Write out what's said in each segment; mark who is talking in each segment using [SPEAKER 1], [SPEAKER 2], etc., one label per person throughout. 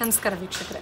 [SPEAKER 1] ನಮಸ್ಕಾರ ವೀಕ್ಷಕರೇ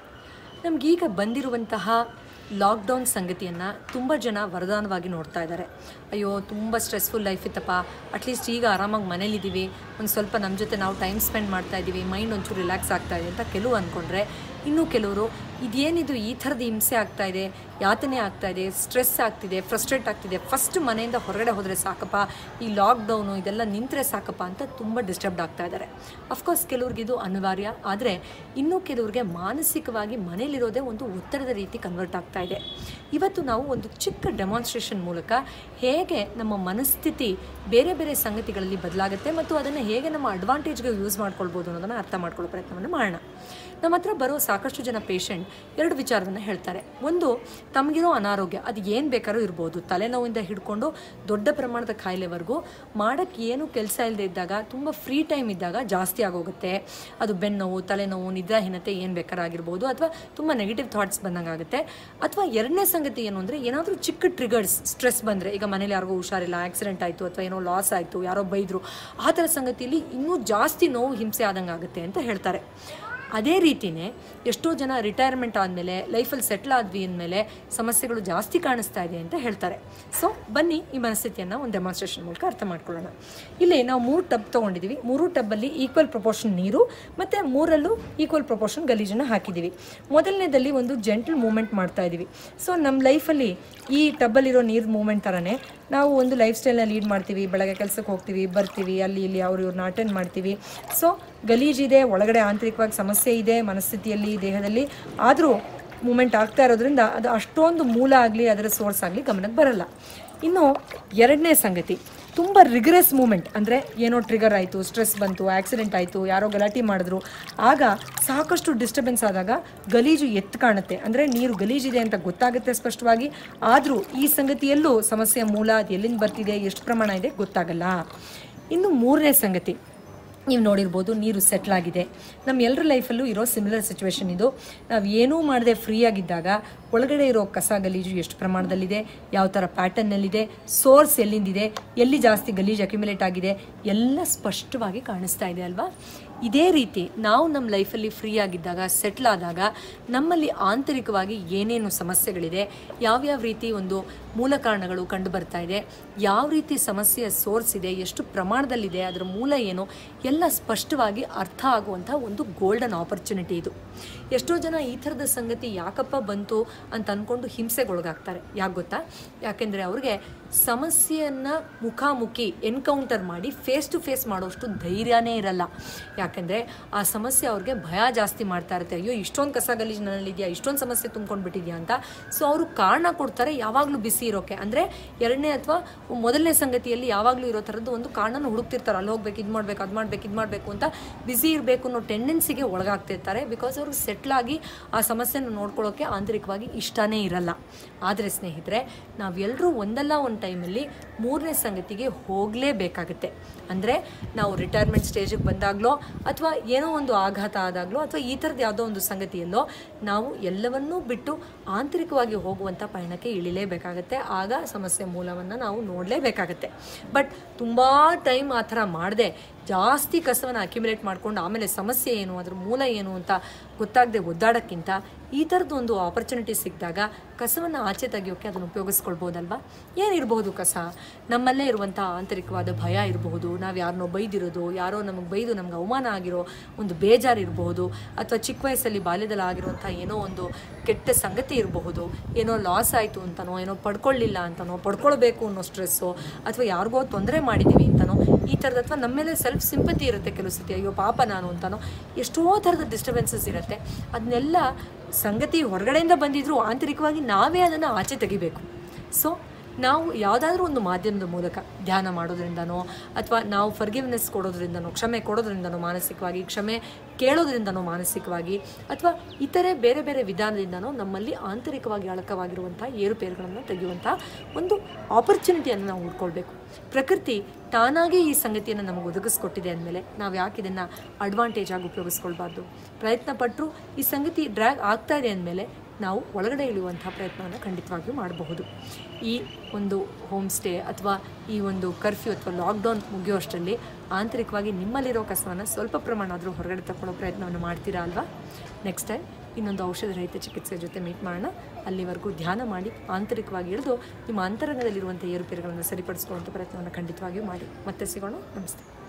[SPEAKER 1] ನಮಗೀಗ ಬಂದಿರುವಂತಹ ಲಾಕ್ಡೌನ್ ಸಂಗತಿಯನ್ನು ತುಂಬ ಜನ ವರದಾನವಾಗಿ ನೋಡ್ತಾ ಇದ್ದಾರೆ ಅಯ್ಯೋ ತುಂಬ ಸ್ಟ್ರೆಸ್ಫುಲ್ ಲೈಫ್ ಇತ್ತಪ್ಪ ಅಟ್ಲೀಸ್ಟ್ ಈಗ ಆರಾಮಾಗಿ ಮನೇಲಿದ್ದೀವಿ ಒಂದು ಸ್ವಲ್ಪ ನಮ್ಮ ಜೊತೆ ನಾವು ಟೈಮ್ ಸ್ಪೆಂಡ್ ಮಾಡ್ತಾ ಇದ್ದೀವಿ ಮೈಂಡ್ ಒಂಚೂರು ರಿಲ್ಯಾಕ್ಸ್ ಆಗ್ತಾ ಇದೆ ಅಂತ ಕೆಲವು ಅಂದ್ಕೊಂಡ್ರೆ ಇನ್ನೂ ಕೆಲವರು ಇದೇನಿದು ಈ ಥರದ ಹಿಂಸೆ ಆಗ್ತಾ ಇದೆ ಯಾತನೆ ಆಗ್ತಾ ಇದೆ ಸ್ಟ್ರೆಸ್ ಆಗ್ತಿದೆ ಫ್ರಸ್ಟ್ರೇಟ್ ಆಗ್ತಿದೆ ಫಸ್ಟ್ ಮನೆಯಿಂದ ಹೊರಗಡೆ ಹೋದರೆ ಸಾಕಪ್ಪ ಈ ಲಾಕ್ಡೌನು ಇದೆಲ್ಲ ನಿಂತರೆ ಸಾಕಪ್ಪ ಅಂತ ತುಂಬ ಡಿಸ್ಟರ್ಬ್ಡ್ ಆಗ್ತಾ ಇದ್ದಾರೆ ಅಫ್ಕೋರ್ಸ್ ಕೆಲವ್ರಿಗೆ ಇದು ಅನಿವಾರ್ಯ ಆದರೆ ಇನ್ನೂ ಕೆಲವ್ರಿಗೆ ಮಾನಸಿಕವಾಗಿ ಮನೇಲಿರೋದೇ ಒಂದು ಒತ್ತಡದ ರೀತಿ ಕನ್ವರ್ಟ್ ಆಗ್ತಾ ಇದೆ ಇವತ್ತು ನಾವು ಒಂದು ಚಿಕ್ಕ ಡೆಮಾನ್ಸ್ಟ್ರೇಷನ್ ಮೂಲಕ ಹೇಗೆ ನಮ್ಮ ಮನಸ್ಥಿತಿ ಬೇರೆ ಬೇರೆ ಸಂಗತಿಗಳಲ್ಲಿ ಬದಲಾಗುತ್ತೆ ಮತ್ತು ಅದನ್ನು ಹೇಗೆ ನಮ್ಮ ಅಡ್ವಾಂಟೇಜ್ಗೆ ಯೂಸ್ ಮಾಡ್ಕೊಳ್ಬೋದು ಅನ್ನೋದನ್ನು ಅರ್ಥ ಮಾಡ್ಕೊಳ್ಳೋ ಪ್ರಯತ್ನವನ್ನು ಮಾಡೋಣ ನಮ್ಮ ಹತ್ರ ಬರೋ ಸಾಕಷ್ಟು ಜನ ಪೇಷಂಟ್ ಎರಡು ವಿಚಾರವನ್ನು ಹೇಳ್ತಾರೆ ಒಂದು ತಮಗಿರೋ ಅನಾರೋಗ್ಯ ಅದು ಏನು ಬೇಕಾದ್ರೂ ಇರ್ಬೋದು ತಲೆನೋವಿಂದ ಹಿಡ್ಕೊಂಡು ದೊಡ್ಡ ಪ್ರಮಾಣದ ಕಾಯಿಲೆವರೆಗೂ ಮಾಡೋಕ್ಕೆ ಏನು ಕೆಲಸ ಇಲ್ಲದೆ ಇದ್ದಾಗ ತುಂಬ ಫ್ರೀ ಟೈಮ್ ಇದ್ದಾಗ ಜಾಸ್ತಿ ಆಗೋಗುತ್ತೆ ಅದು ಬೆನ್ನೋವು ತಲೆನೋವು ನಿದ್ರಾಹೀನತೆ ಏನು ಬೇಕಾರಾಗಿರ್ಬೋದು ಅಥವಾ ತುಂಬ ನೆಗೆಟಿವ್ ಥಾಟ್ಸ್ ಬಂದಂಗೆ ಆಗುತ್ತೆ ಅಥವಾ ಎರಡನೇ ಸಂಗತಿ ಏನು ಅಂದರೆ ಏನಾದರೂ ಚಿಕ್ಕ ಟ್ರಿಗರ್ಸ್ ಸ್ಟ್ರೆಸ್ ಬಂದರೆ ಈಗ ಮನೇಲಿ ಯಾರಿಗೋ ಹುಷಾರಿಲ್ಲ ಆಕ್ಸಿಡೆಂಟ್ ಆಯಿತು ಅಥವಾ ಏನೋ ಲಾಸ್ ಆಯಿತು ಯಾರೋ ಬೈದರು ಆ ಥರ ಸಂಗತಿಯಲ್ಲಿ ಇನ್ನೂ ಜಾಸ್ತಿ ನೋವು ಹಿಂಸೆ ಆದಂಗೆ ಆಗುತ್ತೆ ಅಂತ ಹೇಳ್ತಾರೆ ಅದೇ ರೀತಿಯೇ ಎಷ್ಟೋ ಜನ ರಿಟೈರ್ಮೆಂಟ್ ಆದಮೇಲೆ ಲೈಫಲ್ಲಿ ಸೆಟ್ಲ್ ಆದ್ವಿ ಅಂದಮೇಲೆ ಸಮಸ್ಯೆಗಳು ಜಾಸ್ತಿ ಕಾಣಿಸ್ತಾ ಇದೆ ಅಂತ ಹೇಳ್ತಾರೆ ಸೊ ಬನ್ನಿ ಈ ಮನಸ್ಥಿತಿಯನ್ನು ಒಂದು ಡೆಮಾನ್ಸ್ಟ್ರೇಷನ್ ಮೂಲಕ ಅರ್ಥ ಮಾಡ್ಕೊಳ್ಳೋಣ ಇಲ್ಲಿ ನಾವು ಮೂರು ಟಬ್ ತೊಗೊಂಡಿದ್ದೀವಿ ಮೂರು ಟಬ್ಬಲ್ಲಿ ಈಕ್ವಲ್ ಪ್ರಪೋರ್ಷನ್ ನೀರು ಮತ್ತು ಮೂರಲ್ಲೂ ಈಕ್ವಲ್ ಪ್ರಪೋರ್ಷನ್ ಗಲೀಜನ್ನು ಹಾಕಿದ್ದೀವಿ ಮೊದಲನೇದಲ್ಲಿ ಒಂದು ಜೆಂಟಲ್ ಮೂಮೆಂಟ್ ಮಾಡ್ತಾ ಇದ್ದೀವಿ ಸೊ ನಮ್ಮ ಲೈಫಲ್ಲಿ ಈ ಟಬ್ಬಲ್ಲಿರೋ ನೀರು ಮೂಮೆಂಟ್ ಥರನೇ ನಾವು ಒಂದು ಲೈಫ್ ಸ್ಟೈಲ್ನ ಲೀಡ್ ಮಾಡ್ತೀವಿ ಬೆಳಗ್ಗೆ ಕೆಲಸಕ್ಕೆ ಹೋಗ್ತೀವಿ ಬರ್ತೀವಿ ಅಲ್ಲಿ ಇಲ್ಲಿ ಅವ್ರು ಇವ್ರನ್ನ ಅಟೆಂಡ್ ಮಾಡ್ತೀವಿ ಸೊ ಗಲೀಜಿದೆ ಒಳಗಡೆ ಆಂತರಿಕವಾಗಿ ಸಮಸ್ಯೆ ಇದೆ ಮನಸ್ಥಿತಿಯಲ್ಲಿ ದೇಹದಲ್ಲಿ ಆದರೂ ಮೂಮೆಂಟ್ ಆಗ್ತಾ ಇರೋದ್ರಿಂದ ಅದು ಅಷ್ಟೊಂದು ಮೂಲ ಆಗಲಿ ಅದರ ಸೋರ್ಸ್ ಆಗಲಿ ಗಮನಕ್ಕೆ ಬರಲ್ಲ ಇನ್ನು ಎರಡನೇ ಸಂಗತಿ ತುಂಬ ರಿಗರಸ್ ಮೂಮೆಂಟ್ ಅಂದರೆ ಏನೋ ಟ್ರಿಗರ್ ಆಯಿತು ಸ್ಟ್ರೆಸ್ ಬಂತು ಆಕ್ಸಿಡೆಂಟ್ ಆಯಿತು ಯಾರೋ ಗಲಾಟೆ ಮಾಡಿದ್ರು ಆಗ ಸಾಕಷ್ಟು ಡಿಸ್ಟರ್ಬೆನ್ಸ್ ಆದಾಗ ಗಲೀಜು ಎತ್ತು ಕಾಣುತ್ತೆ ಅಂದರೆ ನೀರು ಗಲೀಜಿದೆ ಅಂತ ಗೊತ್ತಾಗುತ್ತೆ ಸ್ಪಷ್ಟವಾಗಿ ಆದರೂ ಈ ಸಂಗತಿಯಲ್ಲೂ ಸಮಸ್ಯೆಯ ಮೂಲ ಅದು ಎಲ್ಲಿಂದ ಬರ್ತಿದೆ ಎಷ್ಟು ಪ್ರಮಾಣ ಇದೆ ಗೊತ್ತಾಗಲ್ಲ ಇನ್ನು ಮೂರನೇ ಸಂಗತಿ ನೀವು ನೋಡಿರ್ಬೋದು ನೀರು ಸೆಟ್ಲ್ ಆಗಿದೆ ನಮ್ಮ ಎಲ್ಲರ ಲೈಫಲ್ಲೂ ಇರೋ ಸಿಮಿಲರ್ ಸಿಚುವೇಶನ್ ಇದು ನಾವು ಏನೂ ಮಾಡದೆ ಫ್ರೀಯಾಗಿದ್ದಾಗ ಒಳಗಡೆ ಇರೋ ಕಸ ಗಲೀಜು ಎಷ್ಟು ಪ್ರಮಾಣದಲ್ಲಿದೆ ಯಾವ ಥರ ಪ್ಯಾಟರ್ನಲ್ಲಿದೆ ಸೋರ್ಸ್ ಎಲ್ಲಿಂದಿದೆ ಎಲ್ಲಿ ಜಾಸ್ತಿ ಗಲೀಜು ಅಕ್ಯುಮುಲೇಟ್ ಆಗಿದೆ ಎಲ್ಲ ಸ್ಪಷ್ಟವಾಗಿ ಕಾಣಿಸ್ತಾ ಇದೆ ಅಲ್ವಾ ಇದೇ ರೀತಿ ನಾವು ನಮ್ಮ ಲೈಫಲ್ಲಿ ಫ್ರೀ ಆಗಿದ್ದಾಗ ಸೆಟ್ಲ್ ಆದಾಗ ನಮ್ಮಲ್ಲಿ ಆಂತರಿಕವಾಗಿ ಏನೇನು ಸಮಸ್ಯೆಗಳಿದೆ ಯಾವ್ಯಾವ ರೀತಿ ಒಂದು ಮೂಲ ಕಾರಣಗಳು ಕಂಡು ಬರ್ತಾ ಇದೆ ಯಾವ ರೀತಿ ಸಮಸ್ಯೆಯ ಸೋರ್ಸ್ ಇದೆ ಎಷ್ಟು ಪ್ರಮಾಣದಲ್ಲಿದೆ ಅದರ ಮೂಲ ಏನು ಎಲ್ಲ ಸ್ಪಷ್ಟವಾಗಿ ಅರ್ಥ ಆಗುವಂಥ ಒಂದು ಗೋಲ್ಡನ್ ಆಪರ್ಚುನಿಟಿ ಇದು ಎಷ್ಟೋ ಜನ ಈ ಥರದ ಸಂಗತಿ ಯಾಕಪ್ಪ ಬಂತು ಅಂತ ಅಂದ್ಕೊಂಡು ಹಿಂಸೆಗೊಳಗಾಗ್ತಾರೆ ಯಾಕೆ ಗೊತ್ತಾ ಯಾಕೆಂದರೆ ಅವ್ರಿಗೆ ಸಮಸ್ಯೆಯನ್ನು ಮುಖಾಮುಖಿ ಎನ್ಕೌಂಟರ್ ಮಾಡಿ ಫೇಸ್ ಟು ಫೇಸ್ ಮಾಡೋಷ್ಟು ಧೈರ್ಯನೇ ಇರಲ್ಲ ಯಾಕೆಂದರೆ ಆ ಸಮಸ್ಯೆ ಅವ್ರಿಗೆ ಭಯ ಜಾಸ್ತಿ ಮಾಡ್ತಾ ಇರುತ್ತೆ ಅಯ್ಯೋ ಇಷ್ಟೊಂದು ಕಸ ಗಲೀಜು ನನ್ನಲ್ಲಿದೆಯಾ ಇಷ್ಟೊಂದು ಸಮಸ್ಯೆ ತುಂಬ್ಕೊಂಡು ಬಿಟ್ಟಿದ್ಯಾ ಅಂತ ಸೊ ಅವರು ಕಾರಣ ಕೊಡ್ತಾರೆ ಯಾವಾಗಲೂ ಬಿಸಿ ಇರೋಕೆ ಅಂದರೆ ಎರಡನೇ ಅಥವಾ ಮೊದಲನೇ ಸಂಗತಿಯಲ್ಲಿ ಯಾವಾಗಲೂ ಇರೋ ಥರದ್ದು ಒಂದು ಕಾರಣನ ಹುಡುಕ್ತಿರ್ತಾರೆ ಅಲ್ಲಿ ಹೋಗ್ಬೇಕು ಇದು ಮಾಡ್ಬೇಕು ಅದು ಮಾಡ್ಬೇಕು ಇದು ಮಾಡಬೇಕು ಅಂತ ಬಿಸಿ ಇರಬೇಕು ಅನ್ನೋ ಟೆಂಡೆನ್ಸಿಗೆ ಒಳಗಾಗ್ತಿರ್ತಾರೆ ಬಿಕಾಸ್ ಅವ್ರಿಗೆ ಸೆಟ್ಲ್ ಆಗಿ ಆ ಸಮಸ್ಯೆನ ನೋಡ್ಕೊಳ್ಳೋಕೆ ಆಂತರಿಕವಾಗಿ ಇಷ್ಟನೇ ಇರಲ್ಲ ಆದರೆ ಸ್ನೇಹಿತರೆ ನಾವೆಲ್ಲರೂ ಒಂದಲ್ಲ ಒಂದು ಟೈಮಲ್ಲಿ ಮೂರನೇ ಸಂಗತಿಗೆ ಹೋಗಲೇಬೇಕಾಗುತ್ತೆ ಅಂದರೆ ನಾವು ರಿಟೈರ್ಮೆಂಟ್ ಸ್ಟೇಜಿಗೆ ಬಂದಾಗಲೋ ಅಥವಾ ಏನೋ ಒಂದು ಆಘಾತ ಆದಾಗಲೋ ಅಥವಾ ಈ ಥರದ್ದು ಯಾವುದೋ ಒಂದು ಸಂಗತಿಯಲ್ಲೋ ನಾವು ಎಲ್ಲವನ್ನೂ ಬಿಟ್ಟು ಆಂತರಿಕವಾಗಿ ಹೋಗುವಂಥ ಪಯಣಕ್ಕೆ ಇಳಿಲೇಬೇಕಾಗತ್ತೆ ಆಗ ಸಮಸ್ಯೆ ಮೂಲವನ್ನು ನಾವು ನೋಡಲೇಬೇಕಾಗತ್ತೆ ಬಟ್ ತುಂಬ ಟೈಮ್ ಆ ಥರ ಮಾಡದೆ ಜಾಸ್ತಿ ಕಸವನ್ನು ಅಕ್ಯುಮುಲೇಟ್ ಮಾಡ್ಕೊಂಡು ಆಮೇಲೆ ಸಮಸ್ಯೆ ಏನು ಅದ್ರ ಮೂಲ ಏನು ಅಂತ ಗೊತ್ತಾಗದೆ ಒದ್ದಾಡೋಕ್ಕಿಂತ ಈ ಥರದ್ದು ಒಂದು ಆಪರ್ಚುನಿಟಿ ಸಿಕ್ಕಿದಾಗ ಕಸವನ್ನು ಆಚೆ ತೆಗಿಯೋಕ್ಕೆ ಅದನ್ನು ಉಪಯೋಗಿಸ್ಕೊಳ್ಬೋದಲ್ವಾ ಏನಿರಬಹುದು ಕಸ ನಮ್ಮಲ್ಲೇ ಇರುವಂಥ ಆಂತರಿಕವಾದ ಭಯ ಇರಬಹುದು ನಾವು ಯಾರನ್ನೋ ಬೈದಿರೋದು ಯಾರೋ ನಮಗೆ ಬೈದು ನಮ್ಗೆ ಅವಮಾನ ಆಗಿರೋ ಒಂದು ಬೇಜಾರು ಇರಬಹುದು ಅಥವಾ ಚಿಕ್ಕ ವಯಸ್ಸಲ್ಲಿ ಬಾಲ್ಯದಲ್ಲಿ ಆಗಿರುವಂಥ ಏನೋ ಒಂದು ಕೆಟ್ಟ ಸಂಗತಿ ಇರಬಹುದು ಏನೋ ಲಾಸ್ ಆಯಿತು ಅಂತನೋ ಏನೋ ಪಡ್ಕೊಳ್ಳಿಲ್ಲ ಅಂತನೋ ಪಡ್ಕೊಳ್ಬೇಕು ಅನ್ನೋ ಸ್ಟ್ರೆಸ್ಸು ಅಥವಾ ಯಾರಿಗೋ ತೊಂದರೆ ಮಾಡಿದ್ದೀವಿ ಅಂತನೋ ಈ ಥರದ ಅಥವಾ ನಮ್ಮ ಮೇಲೆ ಸೆಲ್ಫ್ ಸಿಂಪತಿ ಇರುತ್ತೆ ಕೆಲವು ಸತಿ ಅಯ್ಯೋ ಪಾಪ ನಾನು ಅಂತನೋ ಎಷ್ಟೋ ಥರದ ಡಿಸ್ಟರ್ಬೆನ್ಸಸ್ ಇರುತ್ತೆ ಅದನ್ನೆಲ್ಲ ಸಂಗತಿ ಹೊರಗಡೆಯಿಂದ ಬಂದಿದ್ರು ಆಂತರಿಕವಾಗಿ ನಾವೇ ಅದನ್ನು ಆಚೆ ತೆಗಿಬೇಕು ಸೊ ನಾವು ಯಾವುದಾದ್ರೂ ಒಂದು ಮಾಧ್ಯಮದ ಮೂಲಕ ಧ್ಯಾನ ಮಾಡೋದ್ರಿಂದನೋ ಅಥವಾ ನಾವು ಫರ್ಗಿವ್ನೆಸ್ ಕೊಡೋದ್ರಿಂದನೋ ಕ್ಷಮೆ ಕೊಡೋದ್ರಿಂದನೋ ಮಾನಸಿಕವಾಗಿ ಕ್ಷಮೆ ಕೇಳೋದ್ರಿಂದನೋ ಮಾನಸಿಕವಾಗಿ ಅಥವಾ ಇತರೆ ಬೇರೆ ಬೇರೆ ವಿಧಾನದಿಂದನೋ ನಮ್ಮಲ್ಲಿ ಆಂತರಿಕವಾಗಿ ಅಳಕವಾಗಿರುವಂಥ ಏರುಪೇರುಗಳನ್ನು ತೆಗೆಯುವಂಥ ಒಂದು ಆಪರ್ಚುನಿಟಿಯನ್ನು ನಾವು ಹುಡ್ಕೊಳ್ಬೇಕು ಪ್ರಕೃತಿ ತಾನಾಗೇ ಈ ಸಂಗತಿಯನ್ನು ನಮಗೆ ಒದಗಿಸ್ಕೊಟ್ಟಿದೆ ಅಂದಮೇಲೆ ನಾವು ಯಾಕೆ ಇದನ್ನು ಅಡ್ವಾಂಟೇಜ್ ಆಗಿ ಉಪಯೋಗಿಸ್ಕೊಳ್ಬಾರ್ದು ಪ್ರಯತ್ನ ಪಟ್ಟರು ಈ ಸಂಗತಿ ಡ್ರ್ಯಾಗ್ ಆಗ್ತಾ ಇದೆ ಅಂದಮೇಲೆ ನಾವು ಒಳಗಡೆ ಇಳಿಯುವಂಥ ಪ್ರಯತ್ನವನ್ನು ಖಂಡಿತವಾಗಿಯೂ ಮಾಡಬಹುದು ಈ ಒಂದು ಹೋಮ್ ಸ್ಟೇ ಅಥವಾ ಈ ಒಂದು ಕರ್ಫ್ಯೂ ಅಥವಾ ಲಾಕ್ಡೌನ್ ಮುಗಿಯುವಷ್ಟರಲ್ಲಿ ಆಂತರಿಕವಾಗಿ ನಿಮ್ಮಲ್ಲಿರೋ ಕಸವನ್ನು ಸ್ವಲ್ಪ ಪ್ರಮಾಣ ಆದರೂ ಹೊರಗಡೆ ತಗೊಳ್ಳೋ ಪ್ರಯತ್ನವನ್ನು ಮಾಡ್ತೀರಾ ಅಲ್ವಾ ನೆಕ್ಸ್ಟ್ ಟೈಮ್ ಇನ್ನೊಂದು ಔಷಧ ರಹಿತ ಚಿಕಿತ್ಸೆ ಜೊತೆ ಮೀಟ್ ಮಾಡೋಣ ಅಲ್ಲಿವರೆಗೂ ಧ್ಯಾನ ಮಾಡಿ ಆಂತರಿಕವಾಗಿ ಇಳಿದು ನಿಮ್ಮ ಅಂತರಂಗದಲ್ಲಿರುವಂಥ ಏರುಪೇರುಗಳನ್ನು ಸರಿಪಡಿಸ್ಕೊಳ್ಳುವಂಥ ಪ್ರಯತ್ನವನ್ನು ಖಂಡಿತವಾಗಿಯೂ ಮಾಡಿ ಮತ್ತೆ ಸಿಗೋಣ ನಮಸ್ತೆ